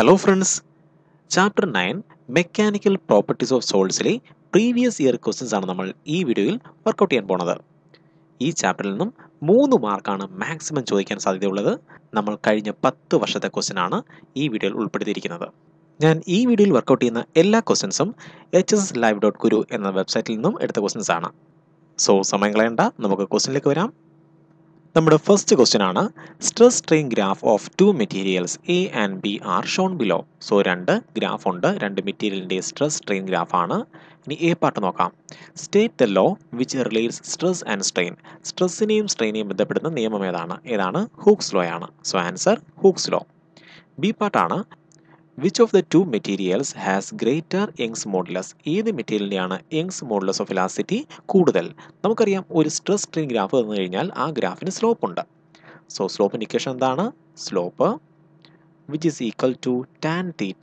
hello friends chapter nine mechanical properties of സോൾസിലെ previous year questions ആണ് നമ്മൾ ഈ വീഡിയോയിൽ വർക്കൗട്ട് ചെയ്യാൻ പോണത് ഈ ചാപ്റ്ററിൽ നിന്നും മൂന്ന് മാർക്കാണ് മാക്സിമം ചോദിക്കാൻ സാധ്യതയുള്ളത് നമ്മൾ കഴിഞ്ഞ പത്ത് വർഷത്തെ ക്വസ്റ്റ്യൻ ആണ് ഈ വീഡിയോയിൽ ഉൾപ്പെടുത്തിയിരിക്കുന്നത് ഞാൻ ഈ വീഡിയോയിൽ വർക്കൗട്ട് ചെയ്യുന്ന എല്ലാ ക്വസ്റ്റ്യൻസും H S S live dot guru എന്ന വെബ്സൈറ്റിൽ നിന്നും എടുത്ത ക്വസ്റ്റ്യൻസ് ആണ് സോ സമയം കളയണ്ട നമുക്ക് ക്വസ്റ്റ്യനിലേക്ക് വരാം നമ്മുടെ ഫസ്റ്റ് ക്വസ്റ്റ്യൻ ആണ് stress strain graph of two materials A and B are shown below so രണ്ട് ഗ്രാഫ് ഉണ്ട് രണ്ട് മെറ്റീരിയലിൻ്റെ സ്ട്രെസ് സ്ട്രെയിൻ ഗ്രാഫ് ആണ് ഇനി എ പാർട്ട് നോക്കാം state the law which relates stress and strain സ്ട്രെസ്സിനെയും സ്ട്രെയിനെയും ബന്ധപ്പെടുന്ന നിയമം ഏതാണ് ഏതാണ് ഹൂക്സ് ലോ ആണ് so answer Hooke's law B പാർട്ടാണ് which of the two materials has greater Young's modulus ഏത് മെറ്റീരിയലിൻ്റെയാണ് യങ്സ് മോഡുലസ് ഓഫ് ഇലാസിറ്റി കൂടുതൽ നമുക്കറിയാം ഒരു സ്ട്രെസ് സ്ട്രെയിൻ ഗ്രാഫ് തന്നു കഴിഞ്ഞാൽ ആ ഗ്രാഫിന് സ്ലോപ്പ് ഉണ്ട് സോ സ്ലോപ്പിൻ്റെ ഇക്വേഷൻ എന്താണ് slope which is equal to tan theta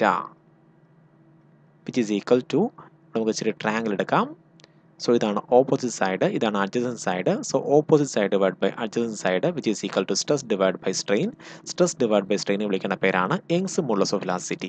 which is equal to നമുക്ക് ഇച്ചിരി ട്രാങ്കിൾ എടുക്കാം സോ ഇതാണ് ഓപ്പോസിറ്റ് സൈഡ് ഇതാണ് adjacent side so opposite side divide by adjacent side which is equal to stress divide by strain stress divide by strain വിളിക്കുന്ന പേരാണ് Young's modulus of elasticity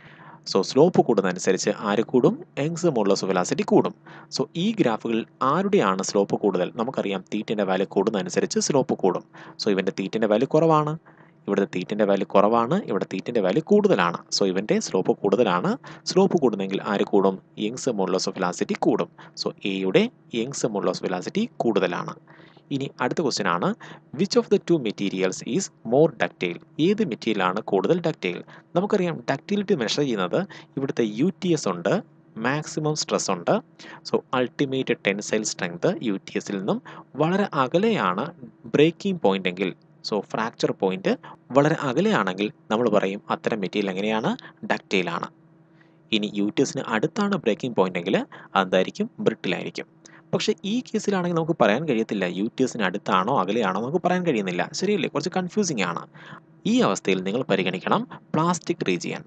so slope കൂടുന്നതനുസരിച്ച് ആര് കൂടും Young's modulus of elasticity കൂടും so ഈ ഗ്രാഫുകളിൽ ആരുടെയാണ് slope കൂടുതൽ നമുക്കറിയാം തീറ്റിൻ്റെ വാല്യൂ കൂടുന്നതനുസരിച്ച് സ്ലോപ്പ് കൂടും സോ ഇവൻ്റെ തീറ്റിൻ്റെ വാല്യൂ കുറവാണ് ഇവിടുത്തെ തീറ്റിൻ്റെ വാല്യൂ കുറവാണ് ഇവിടെ തീറ്റിൻ്റെ വാല്യൂ കൂടുതലാണ് സോ ഇവൻ്റെ സ്ലോപ്പ് കൂടുതലാണ് സ്ലോപ്പ് കൂടുന്നെങ്കിൽ ആര് കൂടും യങ്സ് മോഡുലസ് ഓഫ് വെലാസിറ്റി കൂടും സോ എയുടെ യങ്സ് മോഡുലസ് വെലാസിറ്റി കൂടുതലാണ് ഇനി അടുത്ത ക്വസ്റ്റ്യൻ ആണ് which of the two materials is more ductile ഏത് മെറ്റീരിയലാണ് കൂടുതൽ ഡക്റ്റൈൽ നമുക്കറിയാം ഡക്റ്റിലിറ്റി മെഷർ ചെയ്യുന്നത് ഇവിടുത്തെ യു ടി എസ് ഉണ്ട് മാക്സിമം സ്ട്രെസ് ഉണ്ട് so ultimate tensile strength U T എസിൽ നിന്നും വളരെ അകലെയാണ് ബ്രേക്കിംഗ് പോയിന്റ് എങ്കിൽ സോ ഫ്രാക്ചർ പോയിന്റ് വളരെ അകലെയാണെങ്കിൽ നമ്മൾ പറയും അത്തരം മെറ്റീരിയൽ എങ്ങനെയാണ് ഡക്റ്റൈലാണ് ഇനി യു ടി എസിന് അടുത്താണ് ബ്രേക്കിംഗ് പോയിന്റ് എങ്കിൽ അതായിരിക്കും ബ്രിട്ടിലായിരിക്കും പക്ഷേ ഈ കേസിലാണെങ്കിൽ നമുക്ക് പറയാൻ കഴിയത്തില്ല യു ടി എസിന് അടുത്താണോ അകലെയാണോ നമുക്ക് പറയാൻ കഴിയുന്നില്ല ശരിയല്ലേ കുറച്ച് കൺഫ്യൂസിങ് ആണ് ഈ അവസ്ഥയിൽ നിങ്ങൾ പരിഗണിക്കണം പ്ലാസ്റ്റിക് റീജിയൻ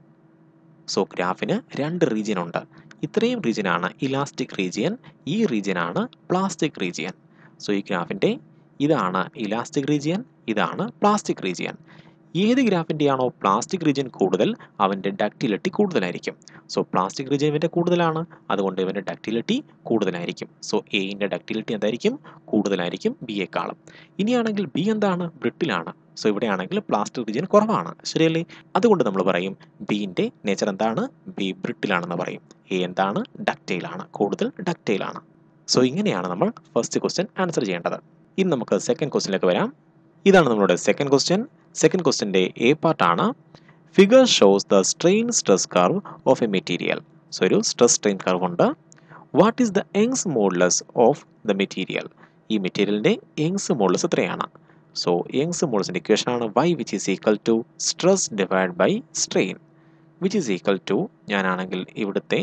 സോ ഗ്രാഫിന് രണ്ട് റീജിയൻ ഉണ്ട് ഇത്രയും റീജിയനാണ് ഇലാസ്റ്റിക് റീജിയൻ ഈ റീജിയനാണ് പ്ലാസ്റ്റിക് റീജിയൻ സോ ഈ ഗ്രാഫിൻ്റെ ഇതാണ് ഇലാസ്റ്റിക് റീജിയൻ ഇതാണ് പ്ലാസ്റ്റിക് റീജിയൻ ഏത് ഗ്രാഫിൻ്റെയാണോ പ്ലാസ്റ്റിക് റീജിയൻ കൂടുതൽ അവൻ്റെ ഡക്റ്റിലിറ്റി കൂടുതലായിരിക്കും സോ പ്ലാസ്റ്റിക് റീജിയൻ ഇവൻ്റെ കൂടുതലാണ് അതുകൊണ്ട് ഇവൻ്റെ ഡക്റ്റിലിറ്റി കൂടുതലായിരിക്കും സോ എയിൻ്റെ ഡക്റ്റിലിറ്റി എന്തായിരിക്കും കൂടുതലായിരിക്കും ബിയേക്കാളും ഇനിയാണെങ്കിൽ ബി എന്താണ് ബ്രിട്ടിലാണ് സോ ഇവിടെയാണെങ്കിൽ പ്ലാസ്റ്റിക് റീജിയൻ കുറവാണ് ശരിയല്ലേ അതുകൊണ്ട് നമ്മൾ പറയും ബീൻ്റെ നേച്ചർ എന്താണ് ബി ബ്രിട്ടിലാണെന്ന് പറയും എ എന്താണ് ഡക്റ്റൈലാണ് കൂടുതൽ ഡക്റ്റൈലാണ് സോ ഇങ്ങനെയാണ് നമ്മൾ ഫസ്റ്റ് ക്വസ്റ്റ്യൻ ആൻസർ ചെയ്യേണ്ടത് ഇനി നമുക്ക് സെക്കൻഡ് ക്വസ്റ്റ്യനിലേക്ക് വരാം ഇതാണ് നമ്മുടെ സെക്കൻഡ് ക്വസ്റ്റ്യൻ സെക്കൻഡ് ക്വസ്റ്റ്യൻ്റെ എ പാർട്ടാണ് figure shows the strain stress curve of a material so ഒരു സ്ട്രെസ് സ്ട്രെയിൻ കർവ് ഉണ്ട് what is the Young's modulus of the material ഈ മെറ്റീരിയലിൻ്റെ യങ്സ് മോഡുലസ് എത്രയാണ് സോ യങ്സ് മോഡുലസിൻ്റെ ഇക്വേഷൻ ആണ് Y which is equal to stress divide by strain which is equal to ഞാനാണെങ്കിൽ ഇവിടുത്തെ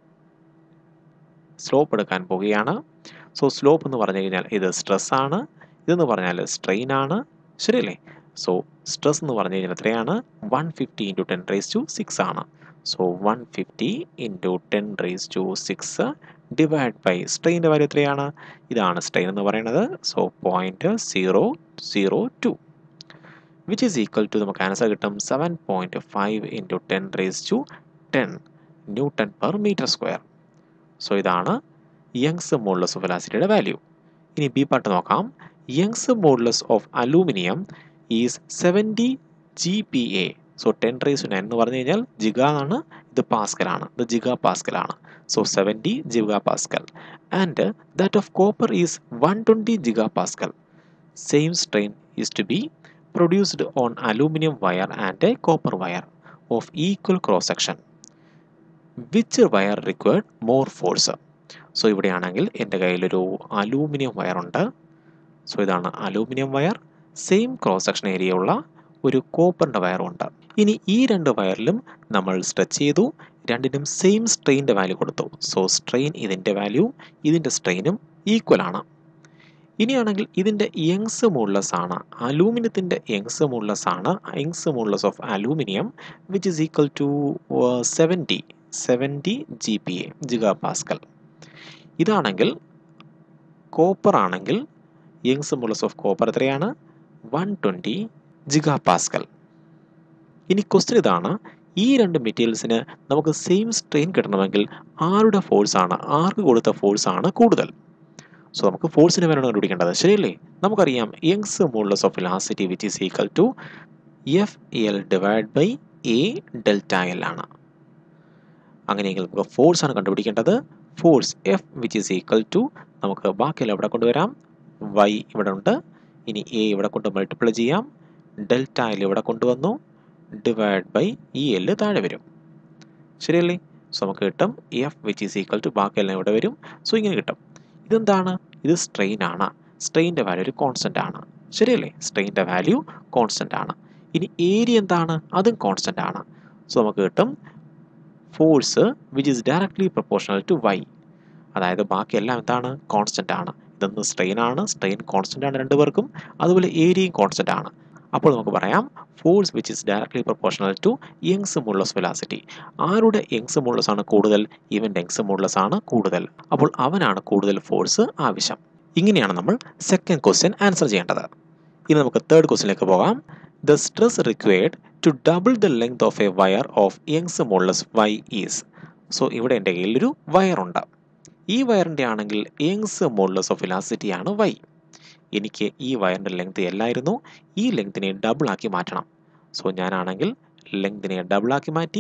slope എടുക്കാൻ പോവുകയാണ് സോ സ്ലോപ്പ് എന്ന് പറഞ്ഞു കഴിഞ്ഞാൽ ഇത് സ്ട്രെസ് ആണ് ഇതെന്ന് പറഞ്ഞാൽ സ്ട്രെയിൻ ആണ് ശരിയല്ലേ സോ സ്ട്രെസ് എന്ന് പറഞ്ഞു കഴിഞ്ഞാൽ എത്രയാണ് one fifty into ten raise to six ആണ് so one fifty into ten raise to six divide by സ്ട്രെയിൻ്റെ വാല്യൂ എത്രയാണ് ഇതാണ് സ്ട്രെയിൻ എന്ന് പറയുന്നത് so point zero zero two which is equal to നമുക്ക് ആൻസർ കിട്ടും seven point five into ten raise to ten newton per metre square so ഇതാണ് Young's modulus of വെലാസിറ്റിയുടെ value ഇനി ബി പാർട്ട് നോക്കാം Young's modulus of aluminium is seventy G P A so ten raise nine എന്ന് പറഞ്ഞു കഴിഞ്ഞാൽ giga ആണ് ഇത് പാസ്കലാണ് ഇത് ജിഗ പാസ്കലാണ് so seventy giga pascal and that of copper is one twenty giga pascal same strain is to be produced on aluminium wire and a copper wire of equal cross section which wire required more force so ഇവിടെയാണെങ്കിൽ എൻ്റെ കയ്യിലൊരു aluminium wire ഉണ്ട് so ഇതാണ് aluminium wire same cross section area ഉള്ള ഒരു കോപ്പറിൻ്റെ വയറുണ്ട് ഇനി ഈ രണ്ട് വയറിലും നമ്മൾ സ്ട്രെച്ച് ചെയ്തു രണ്ടിനും സെയിം സ്ട്രെയിൻ്റെ വാല്യൂ കൊടുത്തു സോ സ്ട്രെയിൻ ഇതിൻ്റെ വാല്യൂ ഇതിൻ്റെ സ്ട്രെയിനും ഈക്വൽ ആണ് ഇനിയാണെങ്കിൽ ഇതിൻ്റെ യങ്സ് മോഡുലസ് ആണ് അലൂമിനിയത്തിൻ്റെ യങ്സ് മോഡുലസ് ആണ് Young's modulus of aluminium which is equal to seventy seventy G P A giga pascal ഇതാണെങ്കിൽ കോപ്പർ ആണെങ്കിൽ യങ്സ് മോഡുലസ് ഓഫ് കോപ്പർ എത്രയാണ് വൺ ട്വൻറ്റി ജിഗാ പാസ്കൽ ഇനി ക്വസ്റ്റ്യൻ ഇതാണ് ഈ രണ്ട് മെറ്റീരിയൽസിന് നമുക്ക് സെയിം സ്ട്രെയിൻ കിട്ടണമെങ്കിൽ ആരുടെ ഫോഴ്സാണ് ആർക്ക് കൊടുത്ത ഫോഴ്സാണ് കൂടുതൽ സോ നമുക്ക് ഫോഴ്സിനെ വേണം കണ്ടുപിടിക്കേണ്ടത് ശരിയല്ലേ നമുക്കറിയാം Young's modulus of elasticity which is equal to F L divide by A delta L ആണ് അങ്ങനെയെങ്കിൽ നമുക്ക് ഫോഴ്സ് ആണ് കണ്ടുപിടിക്കേണ്ടത് force F which is equal to നമുക്ക് ബാക്കിയെല്ലാം ഇവിടെ കൊണ്ടുവരാം വൈ ഇവിടെ ഉണ്ട് ഇനി എ ഇവിടെ കൊണ്ട് മൾട്ടിപ്ലൈ ചെയ്യാം ഡെൽറ്റ എൽ ഇവിടെ കൊണ്ടുവന്നു ഡിവൈഡ് ബൈ ഇ എൽ താഴെ വരും ശരിയല്ലേ സോ നമുക്ക് കിട്ടും F which is equal to ബാക്കിയെല്ലാം ഇവിടെ വരും സോ ഇങ്ങനെ കിട്ടും ഇതെന്താണ് ഇത് സ്ട്രെയിൻ ആണ് സ്ട്രെയിൻ്റെ വാല്യൂ ഒരു കോൺസ്റ്റൻ്റ് ആണ് ശരിയല്ലേ സ്ട്രെയിൻ്റെ വാല്യൂ കോൺസ്റ്റൻ്റ് ആണ് ഇനി ഏരിയ എന്താണ് അതും കോൺസ്റ്റൻ്റ് ആണ് സോ നമുക്ക് കിട്ടും force which is directly proportional to Y അതായത് ബാക്കിയെല്ലാം എന്താണ് കോൺസ്റ്റൻ്റ് ആണ് ഇതൊന്ന് സ്ട്രെയിൻ ആണ് സ്ട്രെയിൻ കോൺസ്റ്റൻ്റ് ആണ് രണ്ടുപേർക്കും അതുപോലെ ഏരിയയും കോൺസ്റ്റൻ്റ് ആണ് അപ്പോൾ നമുക്ക് പറയാം force which is directly proportional to Young's modulus elasticity ആരുടെ യങ്സ് മോഡുലസ് ആണ് കൂടുതൽ ഇവൻ്റെ യങ്സ് മോഡുലസ് ആണ് കൂടുതൽ അപ്പോൾ അവനാണ് കൂടുതൽ ഫോഴ്സ് ആവശ്യം ഇങ്ങനെയാണ് നമ്മൾ സെക്കൻഡ് ക്വസ്റ്റ്യൻ ആൻസർ ചെയ്യേണ്ടത് ഇനി നമുക്ക് തേർഡ് ക്വസ്റ്റ്യനിലേക്ക് പോകാം the stress required to double the length of a wire of Young's modulus Y is so ഇവിടെ എൻ്റെ കയ്യിൽ ഒരു വയറുണ്ട് ഈ വയറിൻ്റെ ആണെങ്കിൽ യങ്സ് മോഡുലസ് ഓഫ് വെലാസിറ്റി ആണ് വൈ എനിക്ക് ഈ വയറിൻ്റെ ലെങ്ത് എല്ലായിരുന്നു ഈ ലെങ്തിനെ ഡബിൾ ആക്കി മാറ്റണം സോ ഞാനാണെങ്കിൽ ലെങ്തിനെ ഡബിൾ ആക്കി മാറ്റി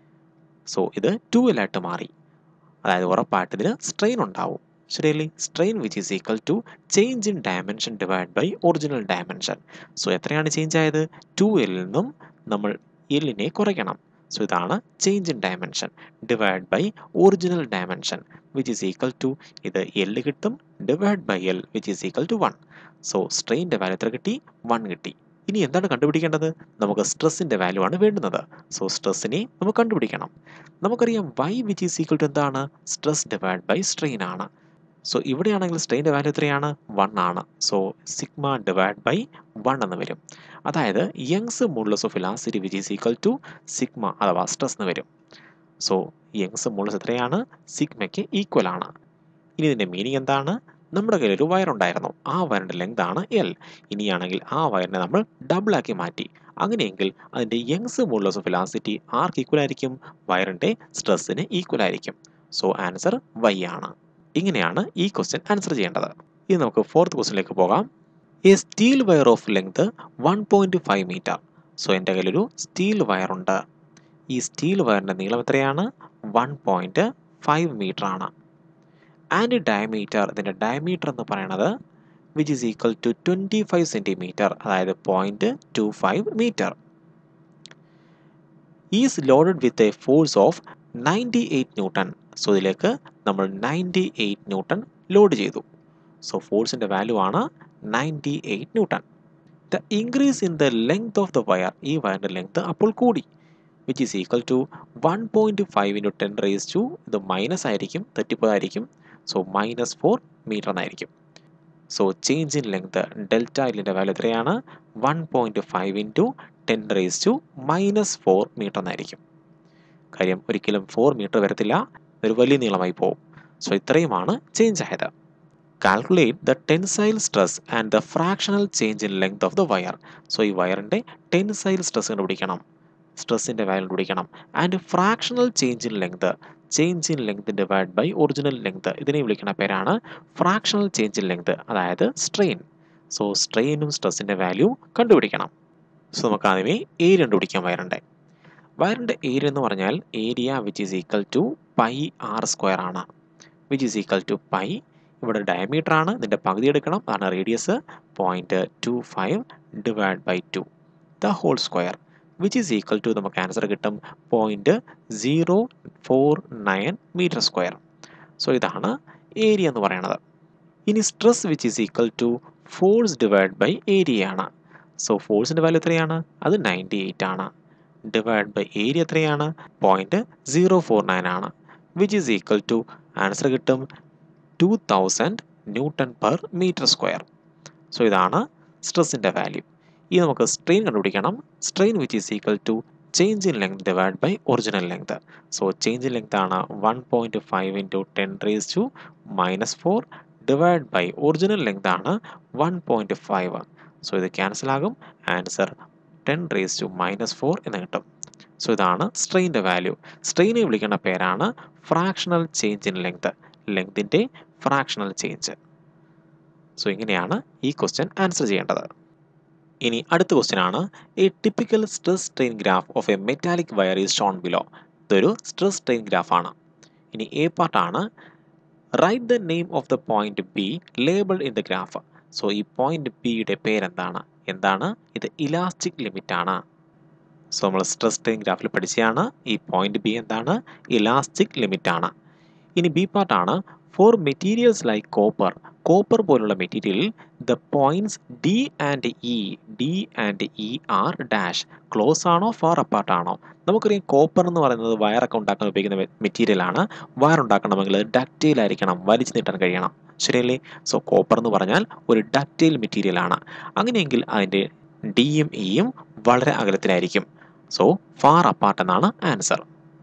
സോ ഇത് ടു ആയിട്ട് മാറി അതായത് ഉറപ്പായിട്ട് ഇതിന് സ്ട്രെയിൻ ഉണ്ടാവും ശരിയല്ലേ strain which is equal to change in dimension divide by original dimension so എത്രയാണ് ചേഞ്ച് ആയത് ടു എല്ലിൽ നിന്നും നമ്മൾ എല്ലിനെ കുറയ്ക്കണം സോ ഇതാണ് change in dimension divide by original dimension which is equal to ഇത് എല്ല് കിട്ടും divide by L which is equal to one so സ്ട്രെയിൻ്റെ വാല്യൂ എത്ര കിട്ടി വൺ കിട്ടി ഇനി എന്താണ് കണ്ടുപിടിക്കേണ്ടത് നമുക്ക് സ്ട്രെസ്സിൻ്റെ വാല്യൂ ആണ് വേണ്ടുന്നത് സോ സ്ട്രെസ്സിനെ നമുക്ക് കണ്ടുപിടിക്കണം നമുക്കറിയാം Y which is equal to എന്താണ് സ്ട്രെസ് ഡിവൈഡ് ബൈ സ്ട്രെയിൻ ആണ് സോ ഇവിടെയാണെങ്കിൽ സ്ട്രെയിൻ്റെ വാല്യൂ എത്രയാണ് വൺ ആണ് so sigma divide by one എന്ന് വരും അതായത് Young's modulus of elasticity which is equal to sigma അഥവാ സ്ട്രെസ് എന്ന് വരും സോ യങ്സ് മോഡുലസ് എത്രയാണ് സിഗ്മയ്ക്ക് ഈക്വൽ ആണ് ഇനി ഇതിൻ്റെ മീനിങ് എന്താണ് നമ്മുടെ കയ്യിൽ ഒരു വയർ ഉണ്ടായിരുന്നു ആ വയറിൻ്റെ ലെങ്ത് ആണ് എൽ ഇനിയാണെങ്കിൽ ആ വയറിനെ നമ്മൾ ഡബിൾ ആക്കി മാറ്റി അങ്ങനെയെങ്കിൽ അതിൻ്റെ യങ്സ് മോഡുലസ് ഓഫ് വെലാസിറ്റി ആർക്ക് ഈക്വൽ ആയിരിക്കും വയറിൻ്റെ സ്ട്രെസ്സിന് ഈക്വൽ ആയിരിക്കും സോ ആൻസർ വൈ ആണ് ഇങ്ങനെയാണ് ഈ ക്വസ്റ്റ്യൻ ആൻസർ ചെയ്യേണ്ടത് ഇനി നമുക്ക് ഫോർത്ത് ക്വസ്റ്റ്യനിലേക്ക് പോകാം A steel wire of length one point five metre so എൻ്റെ കയ്യിലൊരു സ്റ്റീൽ വയറുണ്ട് ഈ സ്റ്റീൽ വയറിൻ്റെ നീളം എത്രയാണ് വൺ പോയിൻറ്റ് ഫൈവ് മീറ്റർ ആണ് ആൻഡ് ഡയമീറ്റർ ഇതിൻ്റെ ഡയമീറ്റർ എന്ന് പറയുന്നത് which is equal to twenty five centimetre അതായത് point two five metre is loaded with a force of ninety eight newton so ഇതിലേക്ക് നമ്മൾ നയൻറ്റി എയ്റ്റ് ന്യൂട്ടൺ ലോഡ് ചെയ്തു so ഫോഴ്സിൻ്റെ value ആണ് ninety eight newton the increase in the length of the wire ഈ വയറിൻ്റെ length അപ്പോൾ കൂടി which is equal to one point five into ten raise to ഇത് മൈനസ് ആയിരിക്കും തെറ്റിപ്പോയതായിരിക്കും സോ മൈനസ് ഫോർ മീറ്റർ എന്നായിരിക്കും so change in length delta എല്ലിൻ്റെ value എത്രയാണ് one point five into ten raise to minus four metre എന്നായിരിക്കും കാര്യം ഒരിക്കലും four metre വരത്തില്ല ഒരു വലിയ നീളമായി പോകും സോ ഇത്രയുമാണ് ചേഞ്ച് ആയത് calculate the tensile stress and the fractional change in length of the wire so ഈ വയറിൻ്റെ ടെൻസൈൽ സ്ട്രെസ് കണ്ടുപിടിക്കണം സ്ട്രെസ്സിൻ്റെ വാല്യൂ കണ്ടുപിടിക്കണം and fractional change in length change in length divide by original length ഇതിനെ വിളിക്കുന്ന പേരാണ് ഫ്രാക്ഷണൽ ചേഞ്ച് ഇൻ ലെങ്ത് അതായത് strain so സ്ട്രെയിനും സ്ട്രെസ്സിൻ്റെ വാല്യൂ കണ്ടുപിടിക്കണം സോ നമുക്ക് ആദ്യമേ ഏരിയ കണ്ടുപിടിക്കാൻ വയറിൻ്റെ വയറിൻ്റെ ഏരിയ എന്ന് പറഞ്ഞാൽ area which is equal to pi r square ആണ് which is equal to pi ഇവിടെ ഡയമീറ്റർ ആണ് ഇതിൻ്റെ പകുതി എടുക്കണം അതാണ് radius point two five divide by two the whole square which is equal to നമുക്ക് ആൻസർ കിട്ടും point zero four nine metre square so ഇതാണ് ഏരിയ എന്ന് പറയുന്നത് ഇനി stress which is equal to force divide by area ആണ് so ഫോഴ്സിൻ്റെ value എത്രയാണ് അത് നയൻറ്റി എയ്റ്റ് ആണ് ഡിവൈഡ് ബൈ ഏരിയ എത്രയാണ് പോയിൻറ്റ് സീറോ ഫോർ നയൻ ആണ് which is equal to answer കിട്ടും two thousand newton per metre square so ഇതാണ് സ്ട്രെസ്സിൻ്റെ വാല്യൂ ഇനി നമുക്ക് സ്ട്രെയിൻ കണ്ടുപിടിക്കണം strain which is equal to change in length divide by original length so change in length ആണ് one point five into ten raise to minus four divide by original length ആണ് one point five so ഇത് cancel ആകും answer ten raise to minus four എന്ന് കിട്ടും so ഇതാണ് സ്ട്രെയിൻ്റെ value സ്ട്രെയിനെ വിളിക്കുന്ന പേരാണ് ഫ്രാക്ഷണൽ ചേഞ്ച് ഇൻ ലെങ്ത് ലെങ്തിൻ്റെ ഫ്രാക്ഷണൽ ചേഞ്ച് സോ ഇങ്ങനെയാണ് ഈ ക്വസ്റ്റ്യൻ ആൻസർ ചെയ്യേണ്ടത് ഇനി അടുത്ത ക്വസ്റ്റ്യൻ ആണ് a typical stress strain graph of a metallic wire is shown below ഇതൊരു സ്ട്രെസ് സ്ട്രെയിൻ ഗ്രാഫ് ആണ് ഇനി എ പാർട്ടാണ് write the name of the point B label in the graph so ഈ point ബിയുടെ പേരെന്താണ് എന്താണ് ഇത് ഇലാസ്റ്റിക് ലിമിറ്റ് ആണ് സോ നമ്മൾ സ്ട്രെസ് സ്ട്രെയിൻ ഗ്രാഫിൽ പഠിച്ചതാണ് ഈ പോയിന്റ് ബി എന്താണ് ഇലാസ്റ്റിക് ലിമിറ്റ് ആണ് ഇനി ബി പാർട്ടാണ് for materials like copper copper പോലുള്ള മെറ്റീരിയലിൽ the points D and E D and E are dash close ആണോ ഫാർ അപ്പാർട്ട് ആണോ നമുക്കറിയാം കോപ്പർ എന്ന് പറയുന്നത് വയറൊക്കെ ഉണ്ടാക്കാൻ ഉപയോഗിക്കുന്ന മെറ്റീരിയൽ ആണ് വയർ ഉണ്ടാക്കണമെങ്കിൽ ഡക്റ്റൈൽ ആയിരിക്കണം വലിച്ചു നീട്ടാൻ കഴിയണം ശരിയല്ലേ സോ കോപ്പർ എന്ന് പറഞ്ഞാൽ ഒരു ഡക്റ്റൈൽ മെറ്റീരിയൽ ആണ് അങ്ങനെയെങ്കിൽ അതിൻ്റെ ഡിയും ഇയും വളരെ അകലത്തിലായിരിക്കും സോ ഫാർ അപ്പാർട്ട് എന്നാണ് ആൻസർ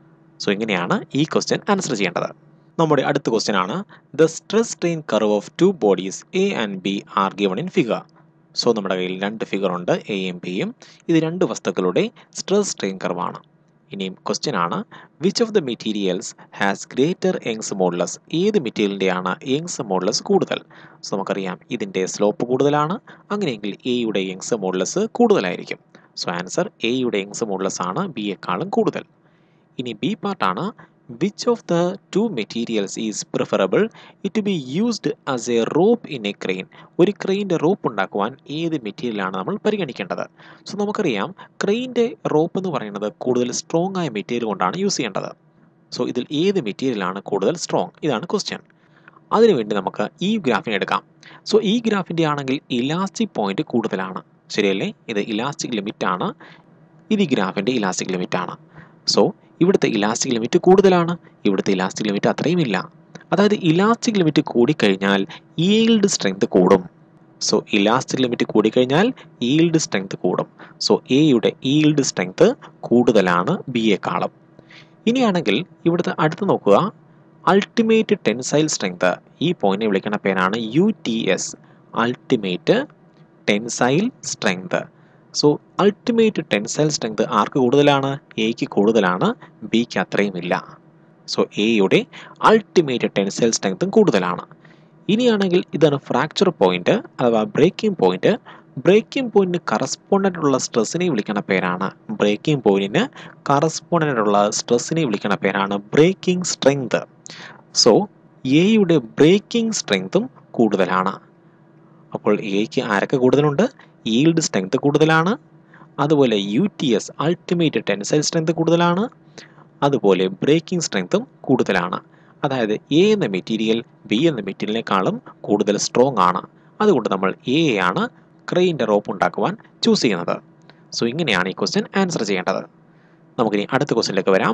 സോ ഇങ്ങനെയാണ് ഈ ക്വസ്റ്റ്യൻ ആൻസർ ചെയ്യേണ്ടത് നമ്മുടെ അടുത്ത ക്വസ്റ്റ്യൻ ആണ് the stress strain curve of two bodies A and B are given in figure so നമ്മുടെ കയ്യിൽ രണ്ട് ഫിഗർ ഉണ്ട് എയും ബിയും ഇത് രണ്ട് വസ്തുക്കളുടെ സ്ട്രെസ് സ്ട്രെയിൻ കർവാണ് ഇനിയും ക്വസ്റ്റ്യൻ ആണ് which of the materials has greater Young's modulus ഏത് മെറ്റീരിയലിൻ്റെയാണ് യങ്സ് മോഡുലസ് കൂടുതൽ സോ നമുക്കറിയാം ഇതിൻ്റെ സ്ലോപ്പ് കൂടുതലാണ് അങ്ങനെയെങ്കിൽ എയുടെ യങ്സ് മോഡുലസ് കൂടുതലായിരിക്കും സോ ആൻസർ എയുടെ യങ്സ് മോഡുലസ് ആണ് ബിയേക്കാളും കൂടുതൽ ഇനി ബി പാർട്ടാണ് which of the two materials is preferable it be used as a rope in a crane ഒരു ക്രെയിൻ്റെ റോപ്പ് ഉണ്ടാക്കുവാൻ ഏത് മെറ്റീരിയലാണ് നമ്മൾ പരിഗണിക്കേണ്ടത് സോ നമുക്കറിയാം ക്രെയിൻ്റെ റോപ്പ് എന്ന് പറയുന്നത് കൂടുതൽ സ്ട്രോങ് ആയ മെറ്റീരിയൽ കൊണ്ടാണ് യൂസ് ചെയ്യേണ്ടത് സോ ഇതിൽ ഏത് മെറ്റീരിയലാണ് കൂടുതൽ സ്ട്രോങ് ഇതാണ് ക്വസ്റ്റ്യൻ അതിനുവേണ്ടി നമുക്ക് ഈ ഗ്രാഫിനെ എടുക്കാം സോ ഈ ഗ്രാഫിൻ്റെ ആണെങ്കിൽ ഇലാസ്റ്റിക് പോയിന്റ് കൂടുതലാണ് ശരിയല്ലേ ഇത് ഇലാസ്റ്റിക് ലിമിറ്റ് ആണ് ഇത് ഈ ഗ്രാഫിൻ്റെ ഇലാസ്റ്റിക് ലിമിറ്റ് ആണ് സോ ഇവിടുത്തെ ഇലാസ്റ്റിക് ലിമിറ്റ് കൂടുതലാണ് ഇവിടുത്തെ ഇലാസ്റ്റിക് ലിമിറ്റ് അത്രയും ഇല്ല അതായത് ഇലാസ്റ്റിക് ലിമിറ്റ് കൂടിക്കഴിഞ്ഞാൽ ഈൽഡ് സ്ട്രെങ്ത് കൂടും സോ ഇലാസ്റ്റിക് ലിമിറ്റ് കൂടിക്കഴിഞ്ഞാൽ ഈൽഡ് സ്ട്രെങ്ത് കൂടും സോ എയുടെ ഈൽഡ് സ്ട്രെങ്ത് കൂടുതലാണ് ബി എക്കാളും ഇനിയാണെങ്കിൽ ഇവിടുത്തെ അടുത്ത് നോക്കുക അൾട്ടിമേറ്റ് ടെൻസൈൽ സ്ട്രെങ്ത് ഈ പോയിന്റിനെ വിളിക്കുന്ന പേരാണ് U T S ultimate tensile strength so ultimate tensile strength ആർക്ക് കൂടുതലാണ് എക്ക് കൂടുതലാണ് ബിക്ക് അത്രയും ഇല്ല സോ എയുടെ അൾട്ടിമേറ്റ് ടെൻസൈൽ സ്ട്രെങ്തും കൂടുതലാണ് ഇനിയാണെങ്കിൽ ഇതാണ് ഫ്രാക്ചർ പോയിന്റ് അഥവാ ബ്രേക്കിംഗ് പോയിന്റ് ബ്രേക്കിംഗ് പോയിന്റിന് കറസ്പോണ്ടൻ്റ് ഉള്ള സ്ട്രെസ്സിനെ വിളിക്കുന്ന പേരാണ് ബ്രേക്കിംഗ് പോയിന്റിന് കറസ്പോണ്ടൻ്റ് ഉള്ള സ്ട്രെസ്സിനെ വിളിക്കുന്ന പേരാണ് ബ്രേക്കിംഗ് സ്ട്രെങ്ത് സോ എയുടെ ബ്രേക്കിംഗ് സ്ട്രെങ്തും കൂടുതലാണ് അപ്പോൾ എക്ക് ആരൊക്കെ കൂടുതലുണ്ട് ഈൽഡ് സ്ട്രെങ്ത് കൂടുതലാണ് അതുപോലെ U T S ultimate tensile strength കൂടുതലാണ് അതുപോലെ ബ്രേക്കിംഗ് സ്ട്രെങ്ത്തും കൂടുതലാണ് അതായത് എ എന്ന മെറ്റീരിയൽ ബി എന്ന മെറ്റീരിയലിനേക്കാളും കൂടുതൽ സ്ട്രോങ് ആണ് അതുകൊണ്ട് നമ്മൾ എ ആണ് ക്രെയിൻ്റെ റോപ്പ് ഉണ്ടാക്കുവാൻ ചൂസ് ചെയ്യുന്നത് സോ ഇങ്ങനെയാണ് ഈ ക്വസ്റ്റ്യൻ ആൻസർ ചെയ്യേണ്ടത് നമുക്കിനി അടുത്ത ക്വസ്റ്റ്യനിലേക്ക് വരാം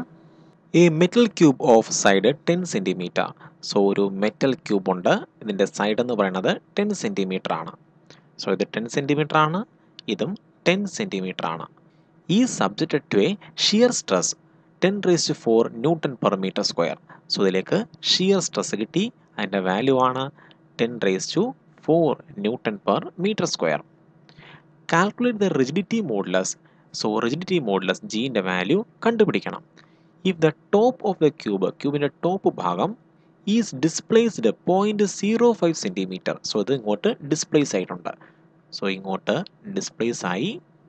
a metal cube of side ten centimetre so ഒരു മെറ്റൽ ക്യൂബ് ഉണ്ട് ഇതിൻ്റെ സൈഡ് എന്ന് പറയുന്നത് ടെൻ സെൻറ്റിമീറ്റർ ആണ് സോ ഇത് ടെൻ സെൻറ്റിമീറ്റർ ആണ് ഇതും ടെൻ സെൻറ്റിമീറ്റർ ആണ് ഈ subjected to a shear stress ten raise to four newton per metre square so ഇതിലേക്ക് ഷിയർ സ്ട്രെസ് കിട്ടി അതിൻ്റെ വാല്യൂ ആണ് ten raise to four newton per metre square calculate the rigidity modulus so rigidity modulus ജീൻ്റെ value കണ്ടുപിടിക്കണം if the top of the cube ക്യൂബിൻ്റെ top ഭാഗം is displaced point zero five centimetre so ഇത് ഇങ്ങോട്ട് displace ആയിട്ടുണ്ട് so ഇങ്ങോട്ട് displace ആയി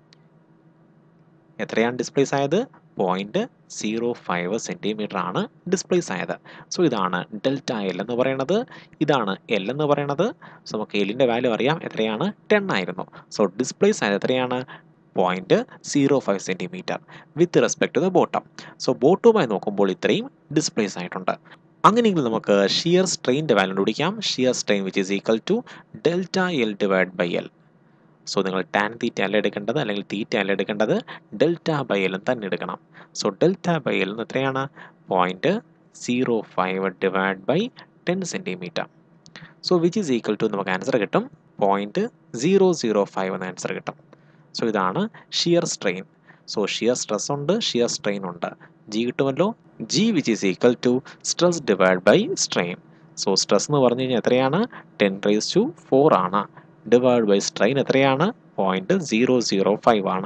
എത്രയാണ് ഡിസ്പ്ലേസ് ആയത് പോയിൻറ്റ് സീറോ ഫൈവ് സെൻറ്റിമീറ്റർ ആണ് ഡിസ്പ്ലേസ് ആയത് സോ ഇതാണ് ഡെൽറ്റ എൽ എന്ന് പറയുന്നത് ഇതാണ് എൽ എന്ന് പറയുന്നത് സോ നമുക്ക് എല്ലിൻ്റെ വാല്യൂ അറിയാം എത്രയാണ് ടെൻ ആയിരുന്നു സോ ഡിസ്പ്ലേസ് ആയത് എത്രയാണ് point zero five centimetre with respect to the bottom so ബോട്ടവുമായി നോക്കുമ്പോൾ ഇത്രയും ഡിസ്പ്ലേസ് ആയിട്ടുണ്ട് അങ്ങനെയെങ്കിൽ നമുക്ക് ഷിയർ സ്ട്രെയിൻ്റെ വാല്യൂ കണ്ടുപിടിക്കാം shear strain which is equal to delta L divide by L so നിങ്ങൾ ടാൻ തീറ്റ അല്ല എടുക്കേണ്ടത് അല്ലെങ്കിൽ തീറ്റ അല്ല എടുക്കേണ്ടത് ഡെൽറ്റ ബൈ എല്ലും തന്നെ എടുക്കണം സോ ഡെൽറ്റ ബൈ എൽ എന്ന് എത്രയാണ് point zero five divide by ten centimetre so which is equal to നമുക്ക് ആൻസർ കിട്ടും പോയിൻറ്റ് സീറോ സീറോ ഫൈവ് എന്ന ആൻസർ കിട്ടും സോ ഇതാണ് shear strain so shear stress ഉണ്ട് ഷിയർ സ്ട്രെയിൻ ഉണ്ട് ജി കിട്ടുമല്ലോ G which is equal to stress divide by strain so stress എന്ന് പറഞ്ഞു കഴിഞ്ഞാൽ എത്രയാണ് ടെൻ റേസ് ടു ഫോർ ആണ് ഡിവൈഡ് ബൈ സ്ട്രെയിൻ എത്രയാണ് പോയിൻറ്റ് സീറോ സീറോ ഫൈവ് ആണ്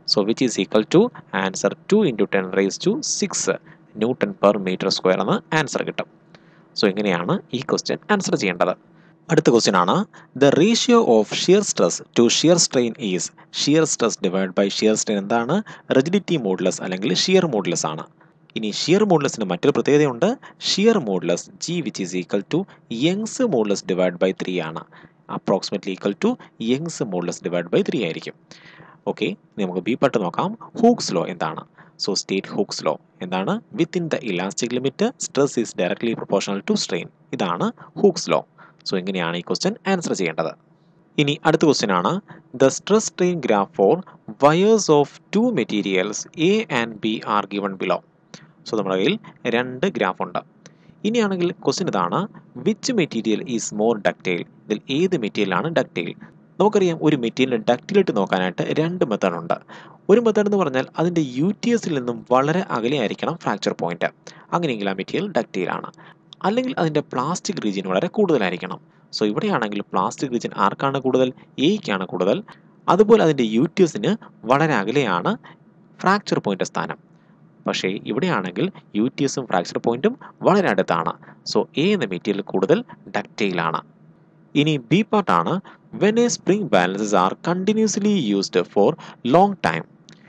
so which is equal to answer two into ten raise to six newton per metre square എന്ന് answer കിട്ടും so ഇങ്ങനെയാണ് ഈ ക്വസ്റ്റ്യൻ ആൻസർ ചെയ്യേണ്ടത് അടുത്ത question ആണ് the ratio of shear stress to shear strain is shear stress divide by shear strain എന്താണ് rigidity modulus അല്ലെങ്കിൽ shear modulus ആണ് ഇനി ഷിയർ മോഡുലസിന് മറ്റൊരു പ്രത്യേകതയുണ്ട് shear modulus G which is equal to Young's modulus divide by three ആണ് approximately equal to Young's modulus divide by three ആയിരിക്കും okay നമുക്ക് ബി പാട്ട് നോക്കാം ഹൂക്സ് ലോ എന്താണ് സോ സ്റ്റേറ്റ് ഹൂക്സ് ലോ എന്താണ് within the elastic limit stress is directly proportional to strain ഇതാണ് Hooke's law so ഇങ്ങനെയാണ് ഈ question answer ചെയ്യേണ്ടത് ഇനി അടുത്ത ക്വസ്റ്റ്യൻ ആണ് the stress strain graph for wires of two materials A and B are given below so നമ്മുടെ കയ്യിൽ രണ്ട് ഗ്രാഫ് ഉണ്ട് ഇനിയാണെങ്കിൽ ക്വസ്റ്റ്യൻ ഇതാണ് which material is more ductile ഇതിൽ ഏത് മെറ്റീരിയലാണ് ഡക്റ്റൈൽ നമുക്കറിയാം ഒരു മെറ്റീരിയൽ ഡക്റ്റിലിട്ട് നോക്കാനായിട്ട് രണ്ട് മെത്തേഡ് ഉണ്ട് ഒരു മെത്തേഡ് എന്ന് പറഞ്ഞാൽ അതിൻ്റെ യു ടി എസിൽ നിന്നും വളരെ അകലെയായിരിക്കണം ഫ്രാക്ചർ പോയിന്റ് അങ്ങനെയെങ്കിൽ ആ മെറ്റീരിയൽ ഡക്റ്റൈലാണ് അല്ലെങ്കിൽ അതിൻ്റെ പ്ലാസ്റ്റിക് റീജിയൻ വളരെ കൂടുതലായിരിക്കണം സോ ഇവിടെയാണെങ്കിൽ പ്ലാസ്റ്റിക് റീജിയൻ ആർക്കാണ് കൂടുതൽ എയ്ക്കാണ് കൂടുതൽ അതുപോലെ അതിൻ്റെ യു ടി എസിന് വളരെ അകലെയാണ് ഫ്രാക്ചർ പോയിന്റ് സ്ഥാനം പക്ഷേ ഇവിടെയാണെങ്കിൽ യു ടി എസും ഫ്രാക്ചർ പോയിന്റും വളരെ അടുത്താണ് സോ എ എന്ന മെറ്റീരിയൽ കൂടുതൽ ഡക്റ്റൈലാണ് ഇനി ബി പാർട്ടാണ് when a spring balances are continuously used for long time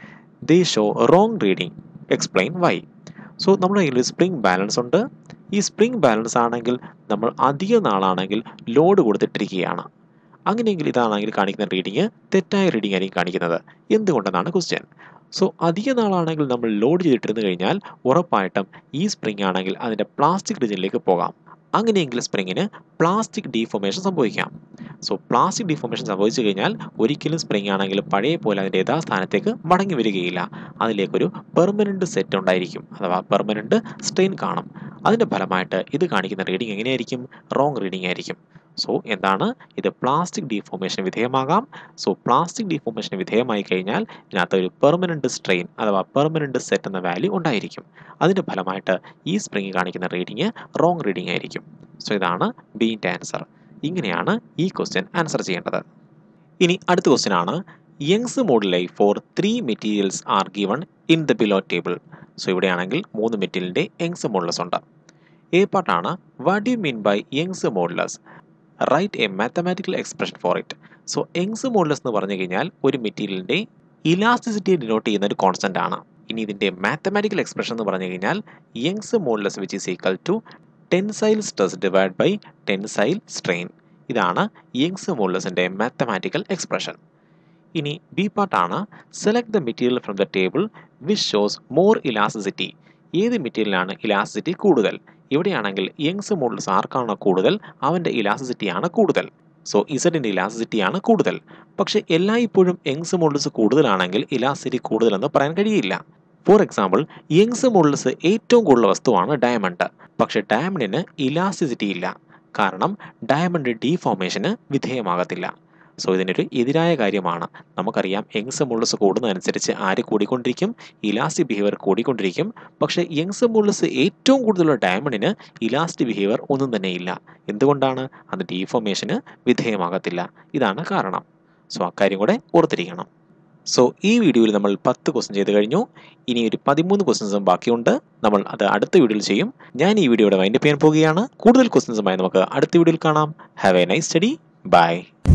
they show wrong reading explain why so നമ്മുടെ കയ്യിൽ സ്പ്രിംഗ് ബാലൻസ് ഉണ്ട് ഈ സ്പ്രിംഗ് ബാലൻസ് ആണെങ്കിൽ നമ്മൾ അധിക നാളാണെങ്കിൽ ലോഡ് കൊടുത്തിട്ടിരിക്കുകയാണ് അങ്ങനെയെങ്കിൽ ഇതാണെങ്കിൽ കാണിക്കുന്ന റീഡിങ് തെറ്റായ റീഡിംഗ് ആയിരിക്കും കാണിക്കുന്നത് എന്തുകൊണ്ടെന്നാണ് ക്വസ്റ്റ്യൻ സോ അധിക നാളാണെങ്കിൽ നമ്മൾ ലോഡ് ചെയ്തിട്ടിരുന്നു കഴിഞ്ഞാൽ ഉറപ്പായിട്ടും ഈ സ്പ്രിംഗ് ആണെങ്കിൽ അതിൻ്റെ പ്ലാസ്റ്റിക് റീജിയനിലേക്ക് പോകാം അങ്ങനെയെങ്കിൽ സ്പ്രിങ്ങിന് പ്ലാസ്റ്റിക് ഡീഫോമേഷൻ സംഭവിക്കാം സോ പ്ലാസ്റ്റിക് ഡീഫോമേഷൻ സംഭവിച്ചു കഴിഞ്ഞാൽ ഒരിക്കലും സ്പ്രിംഗ് ആണെങ്കിൽ പഴയ പോലെ അതിൻ്റെ യഥാസ്ഥാനത്തേക്ക് മടങ്ങി വരികയില്ല അതിലേക്കൊരു പെർമനൻറ്റ് സെറ്റ് ഉണ്ടായിരിക്കും അഥവാ പെർമനൻറ്റ് സ്ട്രെയിൻ കാണും അതിൻ്റെ ഫലമായിട്ട് ഇത് കാണിക്കുന്ന റീഡിംഗ് എങ്ങനെയായിരിക്കും റോങ് റീഡിംഗ് ആയിരിക്കും സോ എന്താണ് ഇത് പ്ലാസ്റ്റിക് ഡീഫോമേഷൻ വിധേയമാകാം സോ പ്ലാസ്റ്റിക് ഡീഫോമേഷന് വിധേയമായി കഴിഞ്ഞാൽ ഇതിനകത്ത് ഒരു പെർമനൻറ്റ് സ്ട്രെയിൻ അഥവാ പെർമനൻറ്റ് സെറ്റ് എന്ന വാല്യൂ ഉണ്ടായിരിക്കും അതിൻ്റെ ഫലമായിട്ട് ഈ സ്പ്രിംഗ് കാണിക്കുന്ന റീഡിങ് റോങ് റീഡിംഗ് ആയിരിക്കും സോ ഇതാണ് ബീൻ്റെ ആൻസർ ഇങ്ങനെയാണ് ഈ ക്വസ്റ്റ്യൻ ആൻസർ ചെയ്യേണ്ടത് ഇനി അടുത്ത ക്വസ്റ്റ്യൻ ആണ് Young's moduli for three materials are given in the below table so ഇവിടെയാണെങ്കിൽ മൂന്ന് മെറ്റീരിയലിൻ്റെ യങ്സ് മോഡലസ് ഉണ്ട് എ പാർട്ടാണ് what you mean by Young's modulus write a mathematical expression for it so Young's modulus എന്ന് പറഞ്ഞു കഴിഞ്ഞാൽ ഒരു മെറ്റീരിയലിൻ്റെ ഇലാസ്റ്റിസിറ്റിയെ ഡിനോട്ട് ചെയ്യുന്ന ഒരു കോൺസ്റ്റൻ്റ് ആണ് ഇനി ഇതിൻ്റെ മാത്തമാറ്റിക്കൽ എക്സ്പ്രഷൻ എന്ന് പറഞ്ഞു കഴിഞ്ഞാൽ Young's modulus which is equal to tensile stress divide by tensile strain ഇതാണ് യങ്സ് മോഡലസിൻ്റെ മാത്തമാറ്റിക്കൽ എക്സ്പ്രഷൻ ഇനി ബി പാർട്ടാണ് select the material from the table which shows more elasticity ഏത് മെറ്റീരിയലാണ് ഇലാസ്റ്റിസിറ്റി കൂടുതൽ ഇവിടെയാണെങ്കിൽ യങ്സ് മോഡൽസ് ആർക്കാണോ കൂടുതൽ അവൻ്റെ ഇലാസ്റ്റിസിറ്റിയാണ് കൂടുതൽ സോ ഇസഡിൻ്റെ ഇലാസ്റ്റിസിറ്റിയാണ് കൂടുതൽ പക്ഷേ എല്ലായ്പ്പോഴും യങ്സ് മോഡൽസ് കൂടുതലാണെങ്കിൽ ഇലാസ്റ്റിസിറ്റി കൂടുതലെന്ന് പറയാൻ കഴിയില്ല ഫോർ എക്സാമ്പിൾ യങ്സ് മോഡൽസ് ഏറ്റവും കൂടുതൽ വസ്തുവാണ് ഡയമണ്ട് പക്ഷേ ഡയമണ്ടിന് ഇലാസ്റ്റിസിറ്റി ഇല്ല കാരണം ഡയമണ്ട് ഡീഫോമേഷന് വിധേയമാകത്തില്ല സോ ഇതിനൊരു എതിരായ കാര്യമാണ് നമുക്കറിയാം യങ്സ് മോഡൽസ് കൂടുന്നതനുസരിച്ച് ആര് കൂടിക്കൊണ്ടിരിക്കും ഇലാസ്റ്റിക് ബിഹേവിയർ കൂടിക്കൊണ്ടിരിക്കും പക്ഷേ യങ്സ് മോഡൽസ് ഏറ്റവും കൂടുതലുള്ള ഡയമണ്ടിന് ഇലാസ്റ്റിക് ബിഹേവിയർ ഒന്നും തന്നെ ഇല്ല എന്തുകൊണ്ടാണ് അത് ഡീഫോമേഷന് വിധേയമാകത്തില്ല ഇതാണ് കാരണം സോ അക്കാര്യം കൂടെ ഓർത്തിരിക്കണം സോ ഈ വീഡിയോയിൽ നമ്മൾ പത്ത് ക്വസ്റ്റ്യൻ ചെയ്ത് കഴിഞ്ഞു ഇനി ഒരു പതിമൂന്ന് ക്വസ്റ്റ്യൻസും ബാക്കിയുണ്ട് നമ്മൾ അത് അടുത്ത വീഡിയോയിൽ ചെയ്യും ഞാൻ ഈ വീഡിയോയുടെ വൈൻഡപ്പ് ചെയ്യാൻ പോവുകയാണ് കൂടുതൽ ക്വസ്റ്റ്യൻസുമായി നമുക്ക് അടുത്ത വീഡിയോയിൽ കാണാം have a nice study by